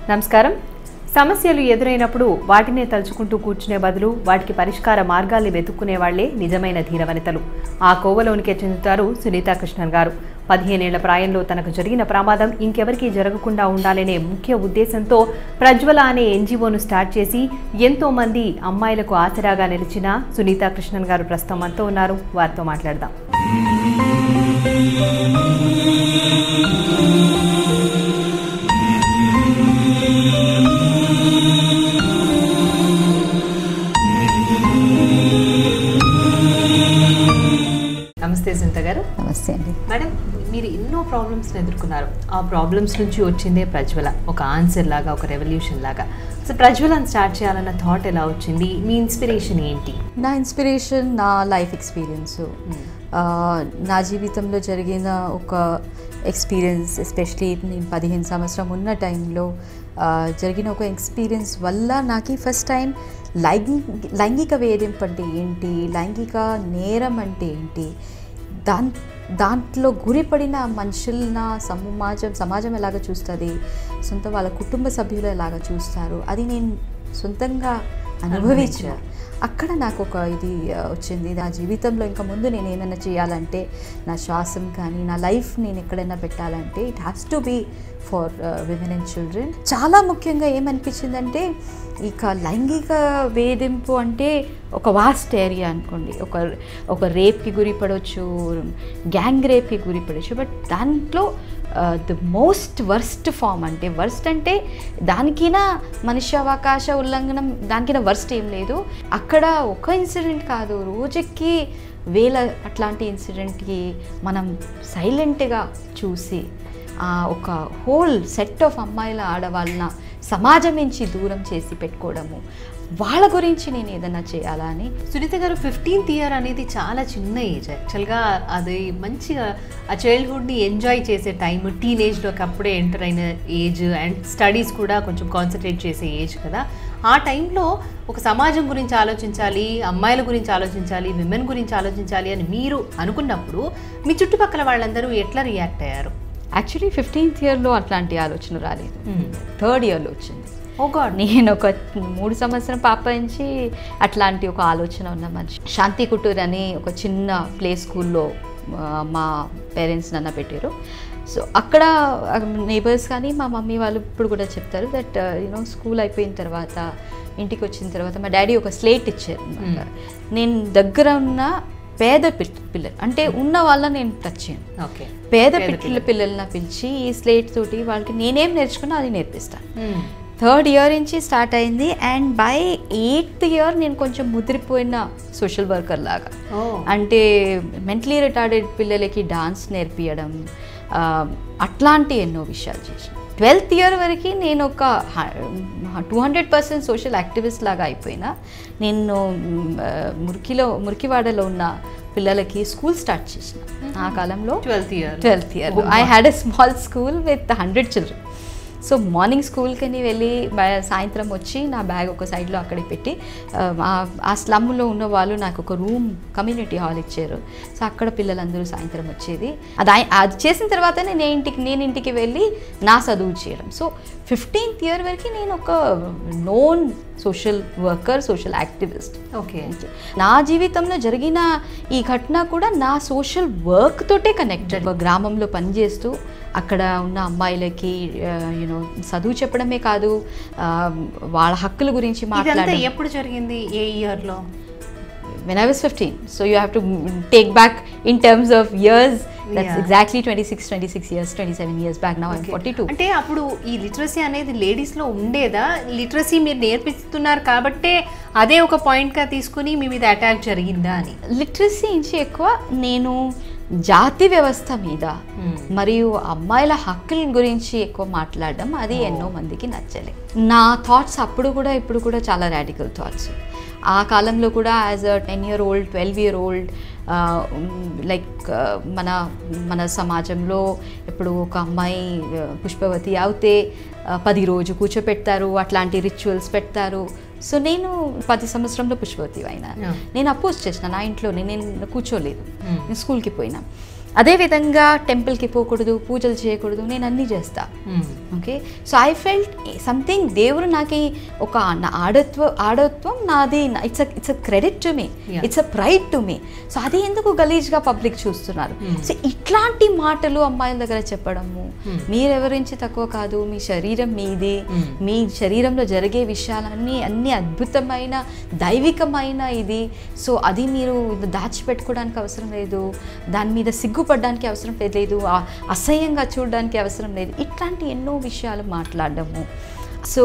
నమస్కారం సమస్యలు ఎదురైనప్పుడు వాటినే తలుచుకుంటూ కూర్చునే బదులు వాటికి పరిష్కార మార్గాల్ని వెతుక్కునే వాళ్లే నిజమైన ధీరవనితలు ఆ కోవలోనికే చెందుతారు సునీతా కృష్ణన్ గారు పదిహేనేళ్ల ప్రాయంలో తనకు జరిగిన ప్రమాదం ఇంకెవరికీ జరగకుండా ఉండాలనే ముఖ్య ఉద్దేశంతో ప్రజ్వల అనే ఎన్జిఓను స్టార్ట్ చేసి ఎంతో మంది అమ్మాయిలకు ఆసరాగా నిలిచిన సునీతా కృష్ణన్ గారు ప్రస్తుతం మనతో ఉన్నారు వారితో మాట్లాడదాం నమస్తే సునీత గారు నమస్తే అండి మేడం మీరు ఎన్నో ప్రాబ్లమ్స్ని ఎదుర్కొన్నారు ఆ ప్రాబ్లమ్స్ నుంచి వచ్చిందే ప్రజ్వల ఒక ఆన్సర్ లాగా ఒక రెవల్యూషన్ లాగా అసలు ప్రజ్వలను స్టార్ట్ చేయాలన్న థాట్ ఎలా వచ్చింది మీ ఇన్స్పిరేషన్ ఏంటి నా ఇన్స్పిరేషన్ నా లైఫ్ ఎక్స్పీరియన్స్ నా జీవితంలో జరిగిన ఒక ఎక్స్పీరియన్స్ ఎస్పెషలీ నేను పదిహేను సంవత్సరం ఉన్న టైంలో ఆ, జరిగిన ఒక ఎక్స్పీరియన్స్ వల్ల నాకు ఫస్ట్ టైం లైంగి లైంగిక వేధింపు అంటే ఏంటి లైంగిక నేరం అంటే ఏంటి దాన్ దాంట్లో గురిపడిన మనుషుల సమాజం సమాజం ఎలాగ చూస్తుంది సొంత వాళ్ళ కుటుంబ సభ్యులు ఎలాగ చూస్తారు అది నేను సొంతంగా అనుభవించిన అక్కడ నాకు ఒక ఇది ఆ, వచ్చింది నా జీవితంలో ఇంకా ముందు నేను ఏమైనా చేయాలంటే నా శ్వాసం కానీ నా లైఫ్ నేను ఎక్కడైనా పెట్టాలంటే it has to be for women and children చాలా ముఖ్యంగా ఏమనిపించిందంటే ఇక లైంగిక వేధింపు అంటే ఒక వాస్ట్ ఏరియా అనుకోండి ఒక ఒక రేప్కి గురిపడవచ్చు గ్యాంగ్ రేప్కి గురిపడవచ్చు బట్ దాంట్లో ద మోస్ట్ వర్స్ట్ ఫామ్ అంటే వర్స్ట్ అంటే దానికైనా మనిషి అవకాశ ఉల్లంఘనం దానికైనా వర్స్ట్ ఏం లేదు అక్కడ ఒక ఇన్సిడెంట్ కాదు రోజుకి వేల అట్లాంటి ఇన్సిడెంట్కి మనం సైలెంట్గా చూసి ఆ ఒక హోల్ సెట్ ఆఫ్ అమ్మాయిల ఆడవాళ్ళన సమాజం నుంచి దూరం చేసి పెట్టుకోవడము వాళ్ళ గురించి నేను ఏదైనా చేయాలా అని సునీత గారు ఫిఫ్టీన్త్ ఇయర్ అనేది చాలా చిన్న ఏజ్ యాక్చువల్గా అది మంచిగా ఆ చైల్డ్హుడ్ని ఎంజాయ్ చేసే టైం టీనేజ్లోకి అప్పుడే ఎంటర్ అయిన ఏజ్ అండ్ స్టడీస్ కూడా కొంచెం కాన్సన్ట్రేట్ చేసే ఏజ్ కదా ఆ టైంలో ఒక సమాజం గురించి ఆలోచించాలి అమ్మాయిల గురించి ఆలోచించాలి విమెన్ గురించి ఆలోచించాలి అని మీరు అనుకున్నప్పుడు మీ చుట్టుపక్కల వాళ్ళందరూ ఎట్లా రియాక్ట్ అయ్యారు యాక్చువల్లీ ఫిఫ్టీన్త్ ఇయర్లో అట్లాంటి ఆలోచన రాలేదు థర్డ్ ఇయర్లో వచ్చింది ఓ గాడ్ నేను ఒక మూడు సంవత్సరం పాప నుంచి అట్లాంటి ఒక ఆలోచన ఉన్న మనిషి శాంతి కుటూర్ అని ఒక చిన్న ప్లే స్కూల్లో ఆ, మా పేరెంట్స్ నన్న పెట్టారు సో అక్కడ నేబర్స్ కానీ మా మమ్మీ వాళ్ళు ఇప్పుడు కూడా చెప్తారు దట్ యూనో స్కూల్ అయిపోయిన తర్వాత ఇంటికి వచ్చిన తర్వాత మా డాడీ ఒక స్లేట్ ఇచ్చారు అన్నమాట. నేను దగ్గర ఉన్న పేద పిల్ల పిల్లలు అంటే ఉన్న వాళ్ళ నేను టచ్ చేయను ఓకే పేద పిల్లల పిల్లల్ని పిలిచి ఈ స్లేట్ తోటి వాళ్ళకి నేనేం నేర్చుకున్నా అది నేర్పిస్తాను థర్డ్ ఇయర్ నుంచి స్టార్ట్ అయింది అండ్ బై ఎయిత్ ఇయర్ నేను కొంచెం ముదిరిపోయిన సోషల్ వర్కర్ లాగా ఓ అంటే మెంటలీ రిటార్డెడ్ పిల్లలకి డాన్స్ నేర్పియడం ఆ, అట్లాంటి ఎన్నో విషయాలు చేసిన ట్వెల్త్ ఇయర్ వరకు నేను ఒక two hundred percent social activist లాగా అయిపోయినా నేను మ్, ఆ, మురికిలో మురికివాడలో ఉన్న పిల్లలకి స్కూల్ స్టార్ట్ చేసిన ఆ కాలంలో twelfth year twelfth year I had a small school with hundred children so morning స్కూల్కి వెళ్ళి బ- సాయంత్రం వచ్చి నా బ్యాగ్ ఒక సైడ్లో అక్కడే పెట్టి ఆ, ఆ- ఆ స్లమ్లో ఉన్న వాళ్ళు నాకు ఒక రూమ్ కమ్యూనిటీ హాల్ ఇచ్చారు సో అక్కడ పిల్లలందరూ సాయంత్రం వచ్చేది అది ఆయ- అది చేసిన తర్వాత నేను ఇంటికి నేను ఇంటికి వెళ్ళి నా చదువు చేయడం సో ఫిఫ్టీన్త్ ఇయర్ వరకు నేను ఒక known social worker social activist okay నా జీవితంలో జరిగిన ఈ ఘటన కూడా నా సోషల్ వర్క్ తోటే కనెక్టెడ్ ఒక గ్రామంలో పనిచేస్తూ అక్కడ ఉన్న అమ్మాయిలకి యూనో చదువు చెప్పడమే కాదు ఆ, వాళ్ళ హక్కుల గురించి ఇదంతా మాట్లాడడం ఎప్పుడు జరిగింది ఏ ఇయర్ లో when I was fifteen so you have to take back in terms of years that's Yeah. Exactly twenty six twenty six years twenty seven years back నా Okay. ఫార్టీ టూ అంటే అప్పుడు ఈ లిటరసీ అనేది ladies లో ఉండేదా literacy మీరు నేర్పిస్తున్నారు కాబట్టే అదే ఒక పాయింట్ గా తీసుకుని మీ మీద అటాక్ జరిగిందా అని లిటరసీ నుంచి ఎక్కువ నేను జాతి వ్యవస్థ మీద మరియు అమ్మాయిల హక్కుల గురించి ఎక్కువ మాట్లాడడం అది ఎన్నో మందికి నచ్చలే నా థాట్స్ అప్పుడు కూడా ఇప్పుడు కూడా చాలా రాడికల్ థాట్స్ ఆ కాలంలో కూడా as a ten year old twelve year old like మన మన సమాజంలో ఇప్పుడు ఒక అమ్మాయి ఆ, పుష్పవతి అవుతే ఆ, పది రోజు కూర్చోపెడతారు అట్లాంటి రిచువల్స్ పెడతారు సో నేను పది సంవత్సరంలో పుష్పవతి అయినా Yeah. నేను అపోజ్ చేసిన నా ఇంట్లోనే నేను కూర్చోలేదు Hmm. నేను స్కూల్కి పోయినా అదేవిధంగా టెంపుల్కి పోకూడదు పూజలు చేయకూడదు నేను అన్నీ చేస్తా okay so I felt something దేవుడు నాకు ఈ ఒక నా ఆడత్వ ఆడత్వం నాది it's it's a credit to me Yeah. It's a pride to me so అది ఎందుకు గలీజ్గా పబ్లిక్ చూస్తున్నారు Hmm. సో ఇట్లాంటి మాటలు అమ్మాయిల దగ్గర చెప్పడము Hmm. మీరెవరించి తక్కువ కాదు మీ శరీరం మీది Hmm. మీ శరీరంలో జరిగే విషయాలన్నీ అన్ని అద్భుతమైన దైవికమైన ఇది సో అది మీరు దాచిపెట్టుకోవడానికి అవసరం లేదు దాని మీద సిగ్గుపడడానికి అవసరం లేదు ఆ- అసహ్యంగా చూడడానికి అవసరం లేదు ఇట్లాంటి ఎన్నో విషయాలు మాట్లాడడము so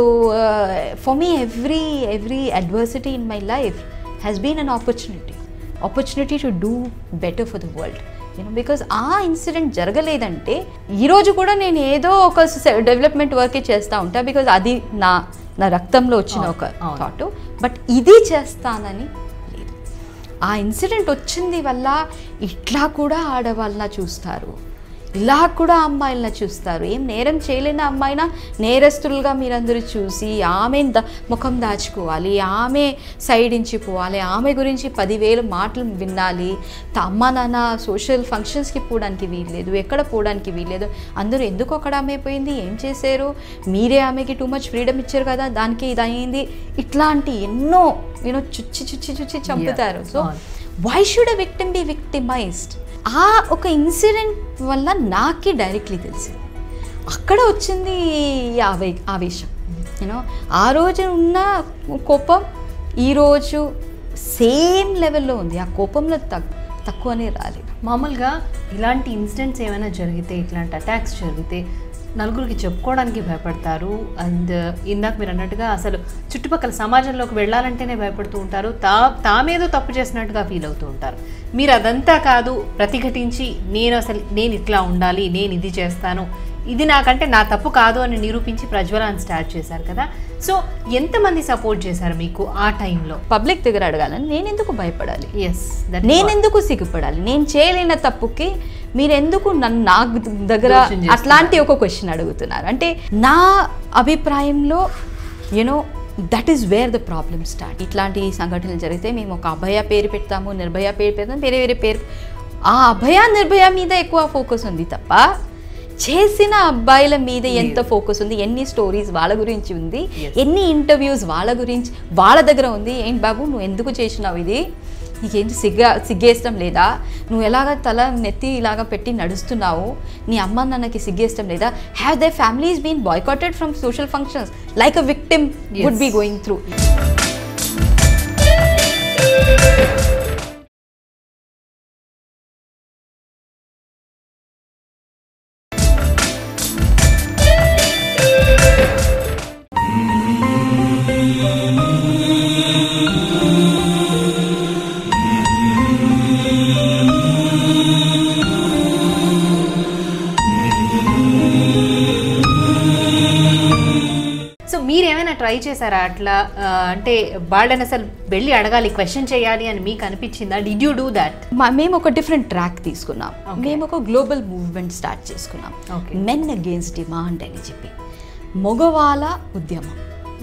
for me every every adversity in my life has been an opportunity opportunity to do better for the world you know because ఆ ఇన్సిడెంట్ జరగలేదంటే ఈరోజు కూడా నేను ఏదో ఒక డెవలప్మెంట్ వర్కే చేస్తూ ఉంటా బికాజ్ అది నా నా రక్తంలో వచ్చిన అవును, ఒక అవును. థాట్ బట్ ఇది చేస్తానని లేదు ఆ ఇన్సిడెంట్ వచ్చింది వల్ల ఇట్లా కూడా ఆడవాళ్ళ చూస్తారు ఇలా కూడా అమ్మాయిలన చూస్తారు ఏం నేరం చేయలేని అమ్మాయినా నేరస్తులుగా మీరందరూ చూసి ఆమె ద ముఖం దాచుకోవాలి ఆమె సైడ్ నుంచి పోవాలి ఆమె గురించి పదివేలు మాటలు వినాలి త- అమ్మ నాన్న సోషల్ ఫంక్షన్స్కి పోవడానికి వీల్లేదు ఎక్కడ పోవడానికి వీల్లేదు అందరూ ఎందుకు అక్కడ ఆమె పోయింది ఏం చేశారు మీరే ఆమెకి టూ మచ్ ఫ్రీడమ్ ఇచ్చారు కదా దానికి ఇది అయింది ఇట్లాంటి ఎన్నో యూనో చుచ్చి చుచ్చి చుచ్చి చంపుతారు సో అవును. Why should a victim be victimized ఆ ఒక ఇన్సిడెంట్ వల్ల నాకే డైరెక్ట్లీ తెలిసింది అక్కడ వచ్చింది ఈ ఆవే ఆవేశం యూనో ఆ రోజు ఉన్న కోపం ఈరోజు సేమ్ లెవెల్లో ఉంది ఆ కోపంలో తక్ తక్కువనే రాలేదు మామూలుగా ఇలాంటి ఇన్సిడెంట్స్ ఏమైనా జరిగితే ఇట్లాంటి అటాక్స్ జరిగితే నలుగురికి చెప్పుకోవడానికి భయపడతారు అండ్ ఇందాక మీరు అన్నట్టుగా అసలు చుట్టుపక్కల సమాజంలోకి వెళ్ళాలంటేనే భయపడుతూ ఉంటారు తా తామేదో తప్పు చేసినట్టుగా ఫీల్ అవుతూ ఉంటారు మీరు అదంతా కాదు ప్రతిఘటించి నేను అసలు నేను ఇట్లా ఉండాలి నేను ఇది చేస్తాను ఇది నాకంటే నా తప్పు కాదు అని నిరూపించి ప్రజ్వలాన్ని స్టార్ట్ చేశారు కదా సో ఎంతమంది సపోర్ట్ చేశారు మీకు ఆ టైంలో పబ్లిక్ దగ్గర అడగాలని నేను ఎందుకు భయపడాలి ఎస్ నేనెందుకు సిగ్గుపడాలి నేను చేయలేని తప్పుకి మీరెందుకు నన్ను నా దగ్గర దోషం చేస్తున్నారు. అట్లాంటి ఒక క్వశ్చన్ అడుగుతున్నారు అంటే నా అభిప్రాయంలో you know that is where the problem start ఇట్లాంటి సంఘటనలు జరిగితే మేము ఒక అభయ పేరు పెడతాము నిర్భయ పేరు పెడతాము వేరే వేరే పేరు ఆ అభయ నిర్భయ మీద ఎక్కువ ఫోకస్ ఉంది తప్ప చేసిన అబ్బాయిల మీద ఎంత ఫోకస్ ఉంది ఎన్ని స్టోరీస్ వాళ్ళ గురించి ఉంది Yes. ఎన్ని ఇంటర్వ్యూస్ వాళ్ళ గురించి వాళ్ళ దగ్గర ఉంది ఏంటి బాబు నువ్వు ఎందుకు చేసినావు ఇది నీకేంటి సిగ్గా సిగ్గేష్టం లేదా నువ్వు ఎలాగ తల నెత్తి ఇలాగ పెట్టి నడుస్తున్నావు నీ అమ్మ నాన్నకి సిగ్గేష్టం లేదా have they families been boycotted from social functions like a victim would Yes. Be going through so మీరేమైనా ట్రై చేశారా అట్లా ఆ, అంటే వాళ్ళని అసలు వెళ్ళి అడగాలి క్వశ్చన్ చేయాలి అని మీకు అనిపించిందా డిడ్ యూ డూ దాట్ మేము ఒక డిఫరెంట్ ట్రాక్ తీసుకున్నాం Okay. మేము ఒక గ్లోబల్ మూవ్మెంట్ స్టార్ట్ చేసుకున్నాం Okay. మెన్ అగేన్స్ట్ డిమాండ్ అని చెప్పి మగవాళ్ళ ఉద్యమం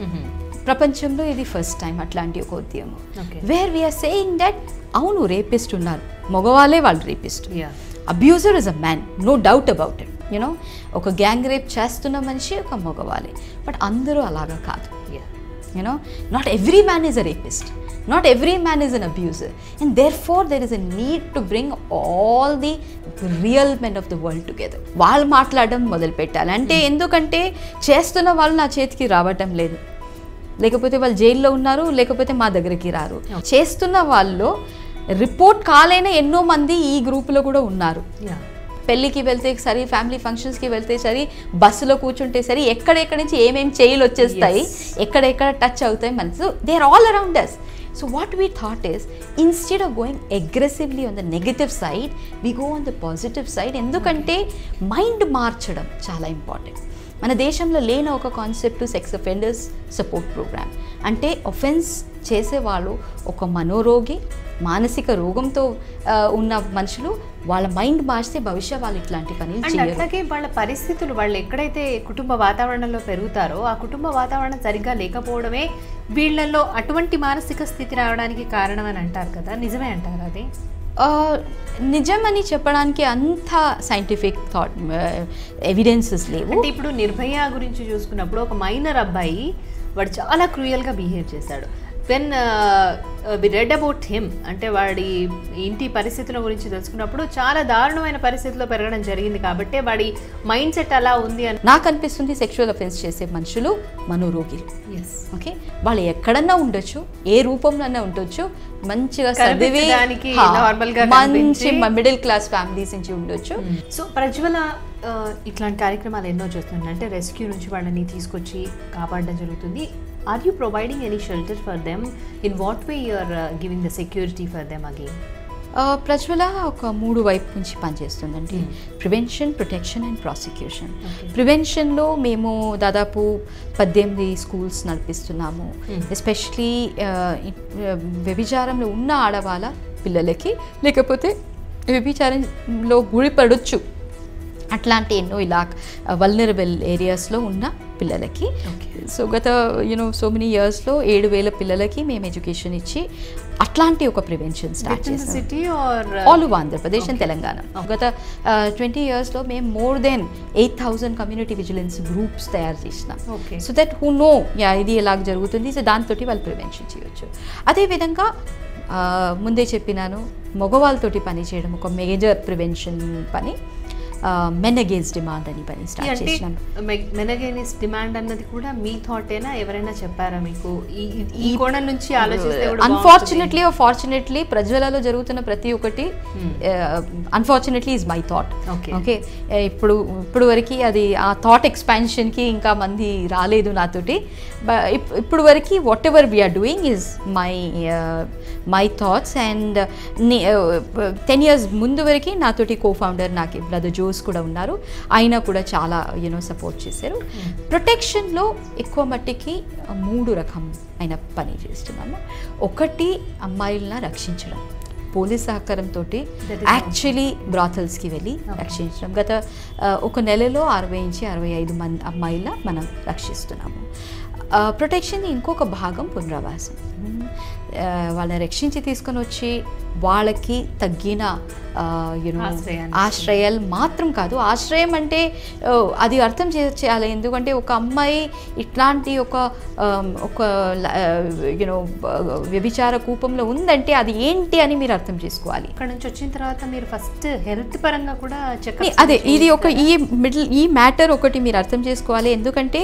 ప్రపంచంలో ఇది ఫస్ట్ టైం అట్లాంటి ఒక ఉద్యమం Okay. Where we are saying that అవును రేపిస్ట్ ఉన్నారు మగవాళ్ళే వాళ్ళు రేపిస్ట్ యా abuser is a man no doubt about it you know ఒక గ్యాంగ్ రేప్ చేస్తున్న మనిషి ఒక మగవాళ్ళే బట్ అందరూ అలాగా కాదు yeah you know not every man is a rapist not every man is an abuser and therefore there is a need to bring all the real men of the world together వాళ్ళు మాట్లాడడం మొదలు పెట్టాలి అంటే ఎందుకంటే చేస్తున్న వాళ్ళు నా చేతికి రావటం లేదు లేకపోతే వాళ్ళు జైల్లో ఉన్నారు లేకపోతే మా దగ్గరికి రారు చేస్తున్న వాళ్ళు రిపోర్ట్ కాలేని ఎన్నో మంది ఈ గ్రూపులో కూడా ఉన్నారు యా పెళ్ళికి వెళ్తే సరే ఫ్యామిలీ ఫంక్షన్స్కి వెళ్తే సరే బస్సులో కూర్చుంటే సరే ఎక్కడెక్కడి నుంచి ఏమేమి చేయలు వచ్చేస్తాయి ఎక్కడెక్కడ టచ్ అవుతాయి మనసు they are all around us so what we thought is instead of going aggressively on the negative side we go on the positive side ఎందుకంటే మైండ్ మార్చడం చాలా ఇంపార్టెంట్ మన దేశంలో లేని ఒక concept sex offenders support program అంటే offence చేసేవాళ్ళు ఒక మనోరోగి మానసిక రోగంతో ఆ, ఉన్న మనుషులు వాళ్ళ మైండ్ మార్చితే భవిష్య వాళ్ళు ఇట్లాంటి పనులు అండ్ చేయరు అట్లాగే వాళ్ళ పరిస్థితులు వాళ్ళు ఎక్కడైతే కుటుంబ వాతావరణంలో పెరుగుతారో ఆ కుటుంబ వాతావరణం సరిగ్గా లేకపోవడమే వీళ్ళల్లో అటువంటి మానసిక స్థితి రావడానికి కారణం అని అంటారు కదా నిజమే అంటారు అది నిజమని చెప్పడానికి అంత సైంటిఫిక్ థాట్ ఎవిడెన్సెస్ లేవు అంటే ఇప్పుడు నిర్భయ గురించి చూసుకున్నప్పుడు ఒక మైనర్ అబ్బాయి వాడు చాలా క్రూయల్గా బిహేవ్ చేశాడు when we read about him అంటే వాడి ఇంటి పరిస్థితుల గురించి తెలుసుకున్నప్పుడు చాలా దారుణమైన పరిస్థితిలో పెరగడం జరిగింది కాబట్టి వాడి మైండ్ సెట్ అలా ఉంది అని నాకు అనిపిస్తుంది సెక్షువల్ అఫెన్స్ చేసే మనుషులు మనోరోగిలు ఎస్ ఓకే వాళ్ళు ఎక్కడన్నా ఉండొచ్చు ఏ రూపంలోనే ఉండొచ్చు మంచిగా చదివి కనిపించడానికి హా, normal గా మంచి కనిపించి- మిడిల్ క్లాస్ ఫ్యామిలీస్ నుంచి ఉండొచ్చు సో ప్రజ్వల ఆ, ఇట్లాంటి కార్యక్రమాలు ఎన్నో చేస్తుంది అంటే రెస్క్యూ నుంచి వాళ్ళని తీసుకొచ్చి కాపాడడం జరుగుతుంది are you providing any shelter for them in what way you are giving the security for them again ఆ, ప్రజ్వల ఒక మూడు వైపు నుంచి పనిచేస్తుందండి prevention protection and prosecution Okay. ప్రివెన్షన్లో మేము దాదాపు పద్దెనిమిది స్కూల్స్ నడిపిస్తున్నాము Hmm. ఎస్పెషలీ వ్యభిచారంలో ఉన్న ఆడవాళ్ళ పిల్లలకి లేకపోతే వ్యభిచారంలో గురిపడొచ్చు అట్లాంటి ఎన్నో ఇలా వల్నరబుల్ ఏరియాస్లో ఉన్న పిల్లలకి Okay. సో గత యూనో సో మెనీ ఇయర్స్లో ఏడు వేల పిల్లలకి మేము ఎడ్యుకేషన్ ఇచ్చి అట్లాంటి ఒక prevention start with in the చేసాం city or all over Andhra Pradesh and Telangana గత ట్వంటీ ఇయర్స్లో మేము more than eight thousand community vigilance groups తయారు చేసినాం okay so that who know yeah ఇది ఎలాగ జరుగుతుంది సో దాంతో వాళ్ళు ప్రివెన్షన్ చేయొచ్చు అదేవిధంగా ఆ, ముందే చెప్పినాను మగవాళ్ళతోటి పని చేయడం ఒక మేజర్ ప్రివెన్షన్ పని మెన్ అగేన్స్ డిమాండ్ అని పని స్టార్ట్ అంటే చేసినాం మెనగైనిస్ డిమాండ్ అన్నది కూడా మీ థాటేనా ఎవరైనా చెప్పారా మీకు ఈ- ఈ- ఈ కోణం నుంచి ఆలోచిస్తే కూడా అన్ఫార్చునేట్లీ ఫార్చునేట్లీ ప్రజ్వలలో జరుగుతున్న ప్రతి ఒక్కటి Hmm. Unfortunately is my thought Okay. Okay ఇప్పుడు ఇప్పుడు వరకు అది ఆ థాట్ ఎక్స్పాన్షన్కి ఇంకా మంది రాలేదు నాతోటి బ- ఇప్- ఇప్పుడు వరకు whatever we are doing is my my thoughts and ten years ముందు వరకు నాతోటి కో ఫౌండర్ నాకు బ్రదర్ జోస్ కూడా ఉన్నారు ఆయన కూడా చాలా యూనో సపోర్ట్ చేశారు ప్రొటెక్షన్లో ఎక్కువ మట్టికి మూడు రకం అయిన పని చేస్తున్నాము ఒకటి అమ్మాయిలను రక్షించడం పోలీస్ సహకారంతో That is యాక్చువల్లీ బ్రాథల్స్కి వెళ్ళి రక్షించడం గత ఆ, ఒక నెలలో అరవై నుంచి అరవై ఐదు మంది అమ్మాయిల మనం రక్షిస్తున్నాము ప్రొటెక్షన్ ఇంకొక భాగం పునరావాసం ఆ, వాళ్ళని రక్షించి తీసుకొని వచ్చి వాళ్ళకి తగ్గిన యూనో ఆశ్రయాన్ని ఆశ్రయాలు మాత్రం కాదు ఆశ్రయం అంటే ఆ, అది అర్థం చే చేయాలి ఎందుకంటే ఒక అమ్మాయి ఇట్లాంటి ఒక ఆమ్, ఒక యూనో వ్యభిచార కూపంలో ఉందంటే అది ఏంటి అని మీరు అర్థం చేసుకోవాలి ఇక్కడ నుంచి వచ్చిన తర్వాత మీరు ఫస్ట్ హెల్త్ పరంగా కూడా చెక్ ని- అదే ఇది ఒక ఈ మిడిల్ ఈ మ్యాటర్ ఒకటి మీరు అర్థం చేసుకోవాలి ఎందుకంటే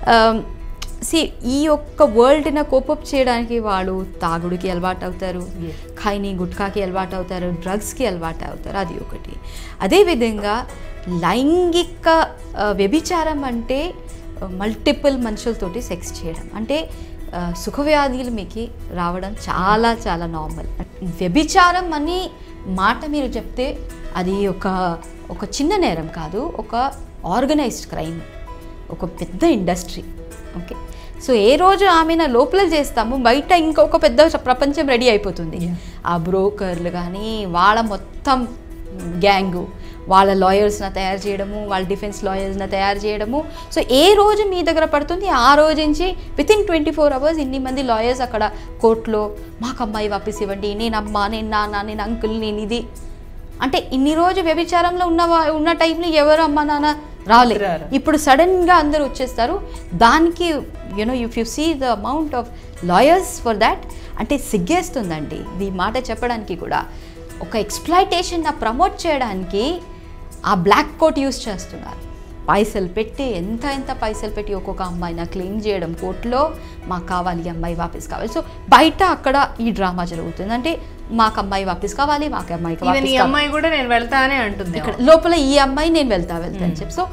సి ఈ ఒక్క వరల్డ్న కోపప్ చేయడానికి వాళ్ళు తాగుడికి అలవాటు అవుతారు Yes. ఖైని గుట్కాకి అలవాటు అవుతారు డ్రగ్స్కి అలవాటు అవుతారు అది ఒకటి అదేవిధంగా లైంగిక ఆ, వ్యభిచారం అంటే మల్టిపుల్ మనుషులతోటి సెక్స్ చేయడం అంటే ఆ, సుఖవ్యాధులు మీకు రావడం చాలా చాలా నార్మల్ వ్యభిచారం అని మాట మీరు చెప్తే అది ఒక ఒక చిన్న నేరం కాదు ఒక ఆర్గనైజ్డ్ క్రైమ్ ఒక పెద్ద ఇండస్ట్రీ ఓకే సో ఏ రోజు ఆమెను లోపల చేస్తాము బయట ఇంకొక పెద్ద ప్రపంచం రెడీ అయిపోతుంది Yeah. ఆ బ్రోకర్లు కానీ వాళ్ళ మొత్తం గ్యాంగు వాళ్ళ లాయర్స్ని తయారు చేయడము వాళ్ళ డిఫెన్స్ లాయర్స్ని తయారు చేయడము సో ఏ రోజు మీ దగ్గర పడుతుంది ఆ రోజు నుంచి with in twenty four hours ఇన్ని మంది లాయర్స్ అక్కడ కోర్టులో మాకు అమ్మాయి వాపస్ ఇవ్వండి నేను అమ్మ నేను నాన్న నేను అంకుల్ నేను ఇది అంటే ఇన్ని రోజు వ్యభిచారంలో ఉన్న వా- ఉన్న టైంలో ఎవరు అమ్మ నాన్న రాలే రారు. ఇప్పుడు సడన్గా అందరూ వచ్చేస్తారు దానికి you know if you see the amount of lawyers for that అంటే సిగ్గేస్తుందండి ఈ మాట చెప్పడానికి కూడా ఒక ఎక్స్ప్లాయిటేషన్ ప్రమోట్ చేయడానికి ఆ బ్లాక్ కోట్ యూస్ చేస్తున్నారు పైసలు పెట్టి ఎంత ఎంత పైసలు పెట్టి ఒక్కొక్క అమ్మాయిని క్లెయిమ్ చేయడం కోర్టులో మాకు కావాలి ఈ అమ్మాయి వాపస్ కావాలి సో బయట అక్కడ ఈ డ్రామా జరుగుతుంది అంటే మాకు అమ్మాయి వాపస్ కావాలి మాకు అమ్మాయికి ఈవెన్ వాపస్ ఈ కావాలి అమ్మాయి కూడా నేను వెళ్తానే అంటుంది ఇక్కడ లోపల ఈ అమ్మాయి నేను వెళ్తా వెళ్తా అని చెప్పి సో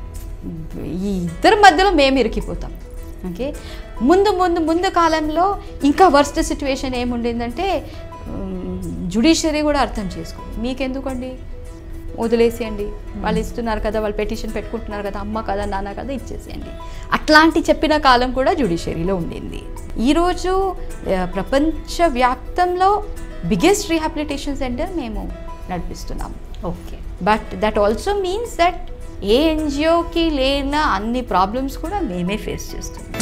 ఈ ఇద్దరి మధ్యలో మేము ఇరికిపోతాం ఓకే ముందు ముందు ముందు కాలంలో ఇంకా వర్స్ట్ సిచ్యువేషన్ ఏముండిందంటే జుడిషియరీ కూడా అర్థం చేసుకో మీకెందుకండి వదిలేసేయండి వాళ్ళు ఇస్తున్నారు కదా వాళ్ళు పెటిషన్ పెట్టుకుంటున్నారు కదా అమ్మ కదా నాన్న కదా ఇచ్చేసేయండి అట్లాంటి చెప్పిన కాలం కూడా జుడిషియరీలో ఉండింది ఈరోజు ఆ, ప్రపంచవ్యాప్తంలో బిగ్గెస్ట్ రీహాబిలిటేషన్ సెంటర్ మేము నడిపిస్తున్నాము okay but that also means that a ఎన్జిఓకి లేన అన్ని ప్రాబ్లమ్స్ కూడా మేమే ఫేస్ చేస్తున్నాం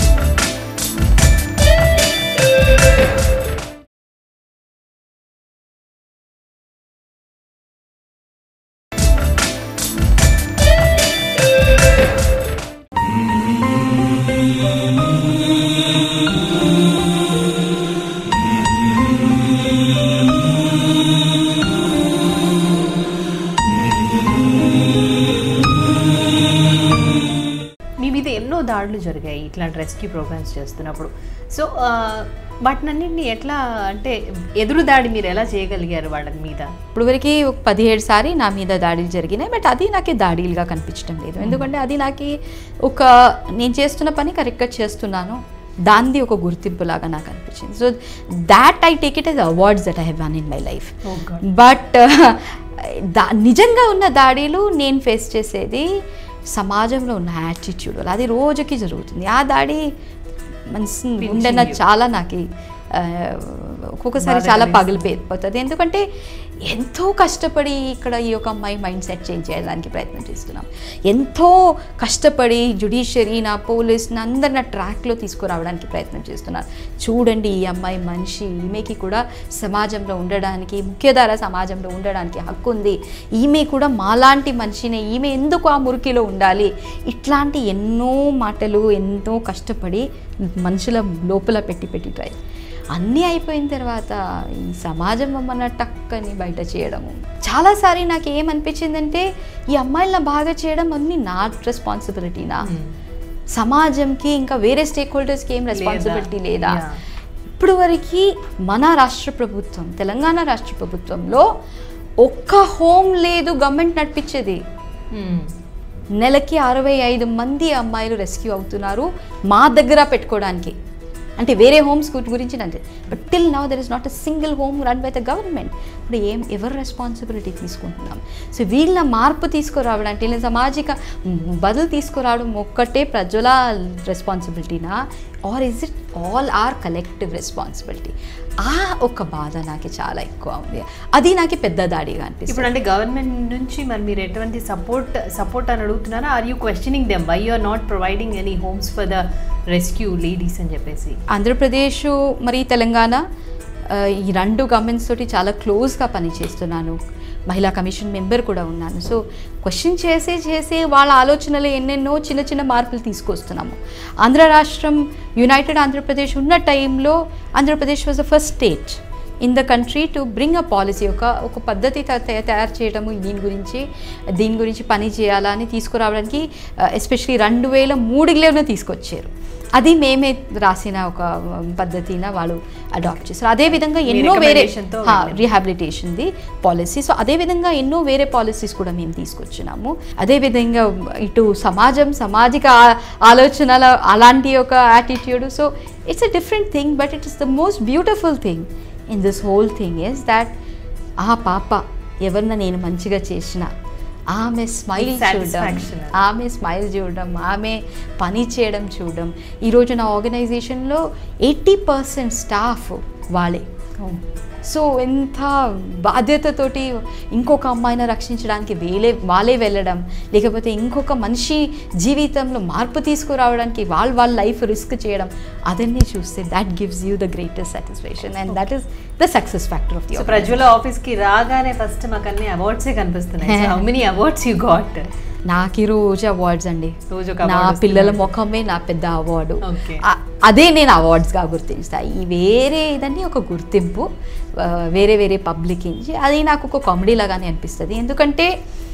దాడులు జరిగాయి ఇట్లాంటి రెస్క్యూ ప్రోగ్రామ్స్ చేస్తున్నప్పుడు సో వాటినన్నింటినీ ఎట్లా అంటే ఎదురు దాడి మీరు ఎలా చేయగలిగారు వాళ్ళ మీద ఇప్పుడు వరకు ఒక పదిహేడు సారి నా మీద దాడులు జరిగినాయి బట్ అది నాకు దాడిలుగా కనిపించడం లేదు ఎందుకంటే అది నాకు ఒక నేను చేస్తున్న పని కరెక్ట్గా చేస్తున్నాను దాంది ఒక గుర్తింపులాగా నాకు అనిపించింది so that I take it as awards that I have won in my life but దా నిజంగా ఉన్న దాడిలు నేను ఫేస్ చేసేది సమాజంలో ఉన్న యాటిట్యూడ్ వల్ల అది రోజుకి జరుగుతుంది ఆ దాడి మనసు గుండెన చాలా నాకు ఆ, ఒక్కొక్కసారి బాధ చాలా కలిగిస్తుంది. పగిలిపోతుంది ఎందుకంటే ఎంతో కష్టపడి ఇక్కడ ఈ యొక్క అమ్మాయి మైండ్ సెట్ చేంజ్ చేయడానికి ప్రయత్నం చేస్తున్నాం ఎంతో కష్టపడి జుడిషియరీ నా పోలీస్ నా అందరి నా ట్రాక్లో తీసుకురావడానికి ప్రయత్నం చేస్తున్నాను చూడండి ఈ అమ్మాయి మనిషి ఈమెకి కూడా సమాజంలో ఉండడానికి ముఖ్యధార సమాజంలో ఉండడానికి హక్కు ఉంది ఈమె కూడా మాలాంటి మనిషినే ఈమె ఎందుకు ఆ మురికిలో ఉండాలి ఇట్లాంటి ఎన్నో మాటలు ఎంతో కష్టపడి మనుషుల లోపల పెట్టి పెట్టి ట్రై అన్నీ అయిపోయిన తర్వాత ఈ సమాజం మమ్మల్ని టక్కని బయట చేయడము చాలాసారి నాకు ఏమనిపించిందంటే ఈ అమ్మాయిలను బాగా చేయడం అన్ని నా రెస్పాన్సిబిలిటీనా సమాజంకి ఇంకా వేరే స్టేక్ హోల్డర్స్కి ఏం రెస్పాన్సిబిలిటీ లేదా Yeah. ఇప్పుడు వరకు మన రాష్ట్ర ప్రభుత్వం తెలంగాణ రాష్ట్ర ప్రభుత్వంలో ఒక్క హోమ్ లేదు గవర్నమెంట్ నడిపించేది నెలకి అరవై ఐదు మంది అమ్మాయిలు రెస్క్యూ అవుతున్నారు మా దగ్గర పెట్టుకోవడానికి అంటే వేరే హోమ్స్ గురించి అంటే but till now there is not a single home run by the government ఇప్పుడు ఏం ఎవరు రెస్పాన్సిబిలిటీ తీసుకుంటున్నాం సో వీళ్ళ మార్పు తీసుకురావడానికి వీళ్ళ సామాజిక బదులు తీసుకురావడం ఒక్కటే ప్రజల రెస్పాన్సిబిలిటీనా or is it all or collective responsibility ఆ ఒక బాధ నాకు చాలా ఎక్కువ ఉంది అది నాకు పెద్ద దాడిగా అనిపిస్తుంది ఇప్పుడు అంటే గవర్నమెంట్ నుంచి మరి మీరు ఎటువంటి సపోర్ట్ సపోర్ట్ అని అడుగుతున్నారా are you questioning them why you are not providing any homes for the rescue ladies అని చెప్పేసి ఆంధ్రప్రదేశ్ మరి తెలంగాణ ఆ, ఈ రెండు గవర్నమెంట్స్ తోటి చాలా క్లోజ్గా పనిచేస్తున్నాను మహిళా కమిషన్ మెంబర్ కూడా ఉన్నాను సో క్వశ్చన్ చేసే చేసే వాళ్ళ ఆలోచనలు ఎన్నెన్నో చిన్న చిన్న మార్పులు తీసుకొస్తున్నాము ఆంధ్ర రాష్ట్రం యునైటెడ్ ఆంధ్రప్రదేశ్ ఉన్న టైంలో Andhra Pradesh was the first state in the country to bring a policy ఒక ఒక పద్ధతి త- త- తయారు చేయడము దీని గురించి దీని గురించి పని చేయాలా అని తీసుకురావడానికి ఎస్పెషలీ రెండు వేల మూడులోనే తీసుకొచ్చారు అది మేమే రాసిన ఒక పద్ధతిన వాళ్ళు అడాప్ట్ చేస్తారు అదేవిధంగా మీ ఎన్నో వేరే recommendation తో వెళ్ళింది. రీహాబిలిటేషన్ది పాలసీ సో అదేవిధంగా ఎన్నో వేరే పాలసీస్ కూడా మేము తీసుకొచ్చినాము అదేవిధంగా ఇటు సమాజం సామాజిక ఆ- ఆలోచనల అలాంటి ఒక attitude so it's a different thing but it is the most beautiful thing in this whole thing is that ఆ పాప ఎవరిన నేను మంచిగా చేసిన ఆమె స్మైల్ It's చూడడం satisfaction. ఆమె స్మైల్ చూడడం ఆమె పని చేయడం చూడడం ఈరోజు నా ఆర్గనైజేషన్లో ఎయిటీ పర్సెంట్ స్టాఫ్ వాళ్ళే సో ఎంత బాధ్యతతోటి ఇంకొక అమ్మాయిని రక్షించడానికి వేలే వాళ్ళే వెళ్ళడం లేకపోతే ఇంకొక మనిషి జీవితంలో మార్పు తీసుకురావడానికి వాళ్ళ వాళ్ళ లైఫ్ రిస్క్ చేయడం అదన్నీ చూస్తే that gives you the greatest satisfaction and that is the success factor of the so Prajwala office కి రాగానే ఫస్ట్ మాకు అన్ని అవార్డ్సే కనిపిస్తున్నాయి how many awards you got నాకు ఈ రోజు అవార్డ్స్ అండి రోజు ఒక నా award పిల్లల వస్తుంది. ముఖమే నా పెద్ద అవార్డు Okay. ఆ- అదే నేను అవార్డ్స్గా గుర్తిస్తా ఈ వేరే ఇదండి ఒక గుర్తింపు ఆ, వేరే వేరే పబ్లిక్ నుంచి అది నాకు ఒక కామెడీ లాగానే అనిపిస్తుంది ఎందుకంటే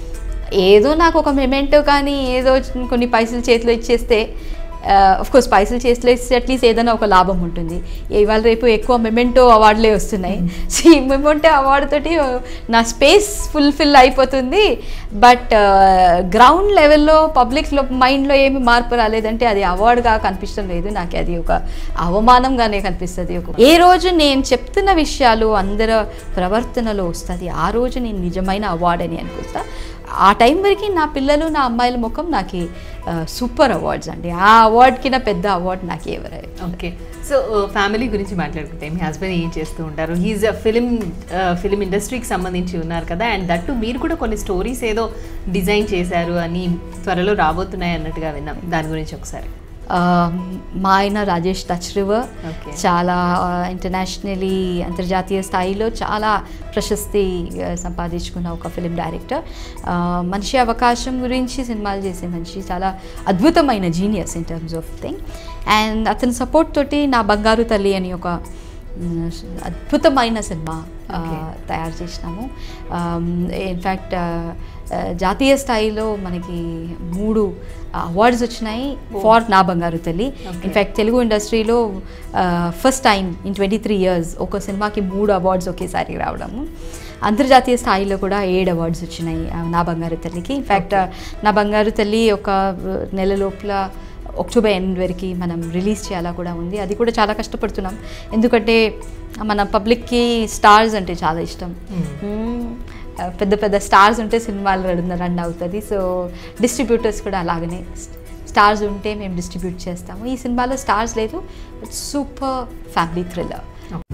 ఏదో నాకు ఒక మెమెంటో కానీ ఏదో కొన్ని పైసలు చేతిలో ఇచ్చేస్తే ఆఫ్ కోర్స్ పైసలు చేతిలో ఇస్తే అట్లీస్ట్ ఏదైనా ఒక లాభం ఉంటుంది ఇవాళ రేపు ఎక్కువ మెమెంటో అవార్డులే వస్తున్నాయి సో ఈ మెమెంటో అవార్డు తోటి నా స్పేస్ ఫుల్ఫిల్ అయిపోతుంది బట్ గ్రౌండ్ లెవెల్లో పబ్లిక్లో మైండ్లో ఏమి మార్పు రాలేదంటే అది అవార్డుగా కనిపించడం లేదు నాకు అది ఒక అవమానంగానే కనిపిస్తుంది ఒక ఏ రోజు నేను చెప్తున్న విషయాలు అందరి ప్రవర్తనలో వస్తుంది ఆ రోజు నేను నిజమైన అవార్డు అని అనుకుంటా ఆ టైం వరకు నా పిల్లలు నా అమ్మాయిల ముఖం నాకు సూపర్ అవార్డ్స్ అండి ఆ అవార్డ్కి నా పెద్ద అవార్డు నాకు ఎవరే ఓకే సో ఫ్యామిలీ గురించి మాట్లాడుకుంటే మీ హస్బెండ్ ఏం చేస్తూ ఉంటారు హీజ్ ఫిలిం ఫిలిం ఇండస్ట్రీకి సంబంధించి ఉన్నారు కదా అండ్ దట్టు మీరు కూడా కొన్ని స్టోరీస్ ఏదో డిజైన్ చేశారు అని త్వరలో రాబోతున్నాయి అన్నట్టుగా విన్నాం దాని గురించి ఒకసారి ఆ, మా ఆయన రాజేష్ టచ్ రివర్ Okay. చాలా ఇంటర్నేషనలీ అంతర్జాతీయ స్థాయిలో చాలా ప్రశస్తి ఆ, సంపాదించుకున్న ఒక ఫిలిం డైరెక్టర్ ఆ, మనిషి అవకాశం గురించి సినిమాలు చేసే మనిషి చాలా అద్భుతమైన genius in terms of thing and అతని సపోర్ట్ తోటి నా బంగారు తల్లి అని ఒక మ్, అద్భుతమైన సినిమా ఆ, Okay. తయారు చేసినాము ఇన్ఫ్యాక్ట్ జాతీయ స్థాయిలో మనకి మూడు అవార్డ్స్ వచ్చినాయి ఫార్ నా బంగారు తల్లి Okay. ఇన్ఫ్యాక్ట్ తెలుగు ఇండస్ట్రీలో first time in twenty three years ఒక సినిమాకి మూడు అవార్డ్స్ ఒకేసారి రావడము అంతర్జాతీయ స్థాయిలో కూడా ఏడు అవార్డ్స్ వచ్చినాయి ఆ, నా బంగారు తల్లికి ఇన్ఫ్యాక్ట్ నా బంగారు తల్లి ఒక నెల లోపల అక్టోబర్ ఎండ్ వరకు మనం రిలీజ్ చేయాలా కూడా ఉంది అది కూడా చాలా కష్టపడుతున్నాం ఎందుకంటే మన పబ్లిక్కి స్టార్స్ అంటే చాలా ఇష్టం మ్మ్. ఆ, పెద్ద పెద్ద స్టార్స్ ఉంటే సినిమాలు రన్ రన్ అవుతుంది సో డిస్ట్రిబ్యూటర్స్ కూడా అలాగనే స్టార్స్ ఉంటే మేము డిస్ట్రిబ్యూట్ చేస్తాము ఈ సినిమాలో స్టార్స్ లేదు సూపర్ ఫ్యామిలీ థ్రిల్లర్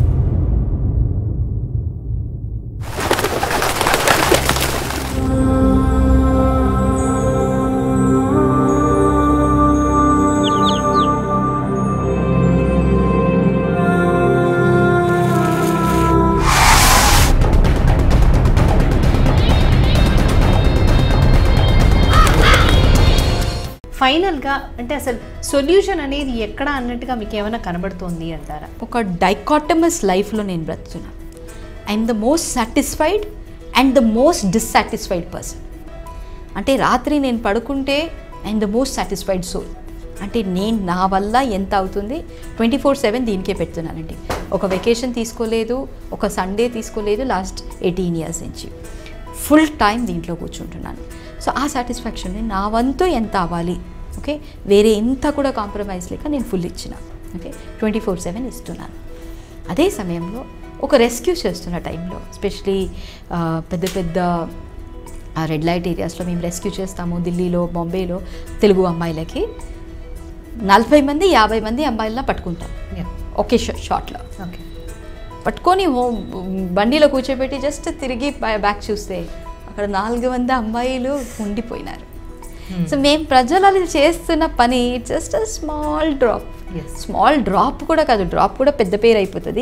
ఫైనల్గా అంటే అసలు సొల్యూషన్ అనేది ఎక్కడ అన్నట్టుగా మీకు ఏమైనా కనబడుతోంది అంటారా ఒక డైకాటమస్ లైఫ్లో నేను బ్రతుకుతున్నా I'm the most satisfied and the most dissatisfied person అంటే రాత్రి నేను పడుకుంటే I'm the most satisfied soul అంటే నేను నా వల్ల ఎంత అవుతుంది ట్వంటీ ఫోర్ సెవెన్ దీనికే పెడుతున్నానండి ఒక వెకేషన్ తీసుకోలేదు ఒక సండే తీసుకోలేదు లాస్ట్ ఎయిటీన్ ఇయర్స్ నుంచి ఫుల్ టైం దీంట్లో కూర్చుంటున్నాను సో ఆ సాటిస్ఫాక్షన్ నా వంతు ఎంత అవ్వాలి ఓకే వేరే ఎంత కూడా కాంప్రమైజ్ లేక నేను ఫుల్ ఇచ్చిన ఓకే ట్వంటీ ఫోర్ సెవెన్ ఇస్తున్నాను అదే సమయంలో ఒక రెస్క్యూ చేస్తున్న టైంలో ఎస్పెషలీ పెద్ద పెద్ద రెడ్ లైట్ ఏరియాస్లో మేము రెస్క్యూ చేస్తాము ఢిల్లీలో బాంబేలో తెలుగు అమ్మాయిలకి నలభై మంది యాభై మంది అమ్మాయిలను పట్టుకుంటాం ఒకే షా- షాట్లో ఓకే పట్టుకొని హోమ్ బండిలో కూర్చోబెట్టి జస్ట్ తిరిగి బా- బ్యాక్ చూస్తే అక్కడ నాలుగు మంది అమ్మాయిలు ఉండిపోయినారు సో మేము ప్రజలు చేస్తున్న పని just small drop Yes. Small drop కూడా కాదు డ్రాప్ కూడా పెద్ద పేరు అయిపోతుంది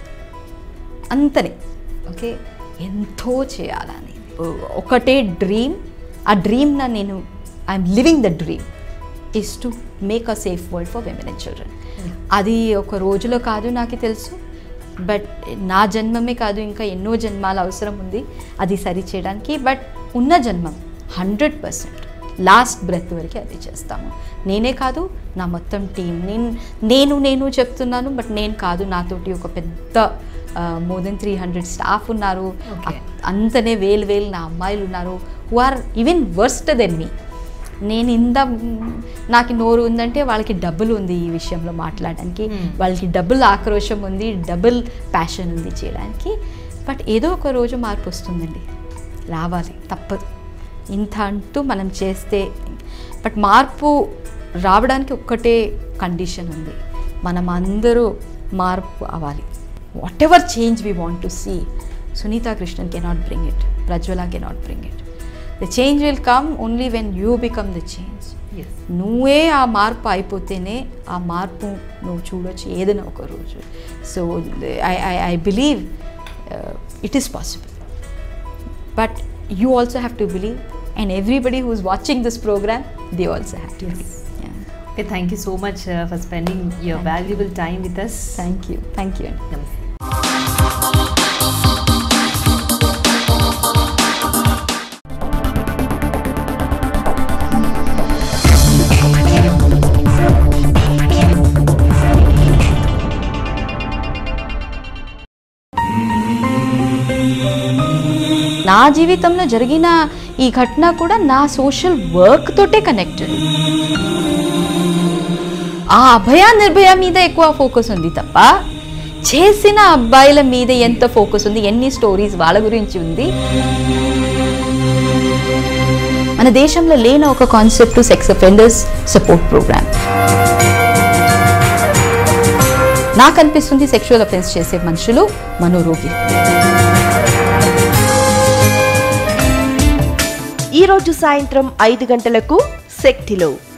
అంతనే ఓకే ఎంతో చేయాలని ఒకటే డ్రీమ్ ఆ డ్రీమ్న నేను I'm living the dream is to make a safe world for women and children అది ఒక రోజులో కాదు నాకు తెలుసు బట్ నా జన్మమే కాదు ఇంకా ఎన్నో జన్మాల అవసరం ఉంది అది సరి చేయడానికి బట్ ఉన్న జన్మం హండ్రెడ్ పర్సెంట్ లాస్ట్ బ్రెత్ వరకు అది చేస్తాము నేనే కాదు నా మొత్తం టీం నేను నేను నేను చెప్తున్నాను బట్ నేను కాదు నాతోటి ఒక పెద్ద more than three hundred staff ఉన్నారు Okay. అంతనే వేలు వేలు నా అమ్మాయిలు ఉన్నారు who are even worst than me నేను ఇంత నాకు నోరు ఉందంటే వాళ్ళకి డబ్బులు ఉంది ఈ విషయంలో మాట్లాడడానికి Hmm. వాళ్ళకి డబుల్ ఆక్రోషం ఉంది డబుల్ ప్యాషన్ ఉంది చేయడానికి బట్ ఏదో ఒక రోజు మార్పు వస్తుందండి రావాలి తప్పదు ఇంత అంటూ మనం చేస్తే బట్ మార్పు రావడానికి ఒక్కటే కండిషన్ ఉంది మనం అందరూ మార్పు అవ్వాలి whatever change we want to see Sunitha Krishnan cannot bring it Prajwala cannot bring it the change will come only when you become the change as నువ్వే ఆ మార్పు అయిపోతేనే ఆ మార్పు నువ్వు చూడొచ్చు ఏదైనా ఒక రోజు so I I I believe it is possible but you also have to believe and everybody who is watching this program they also have to believe okay thank you so much for spending your valuable time with us thank you thank you అండి నమస్తే నా జీవితంలో జరిగిన ఈ ఘటన కూడా నా social work తోటే కనెక్టెడ్ ఆ అభయ నిర్భయ మీద ఎక్కువ ఫోకస్ ఉంది తప్ప చేసిన అబ్బాయిల మీద ఎంత ఫోకస్ ఉంది ఎన్ని స్టోరీస్ వాళ్ళ గురించి ఉంది మన దేశంలో లేని ఒక concept sex offenders support program నాకు అనిపిస్తుంది సెక్షువల్ అఫెన్స్ చేసే మనుషులు మనోరోగి ఈ రోజు సాయంత్రం ఐదు గంటలకు శక్తిలో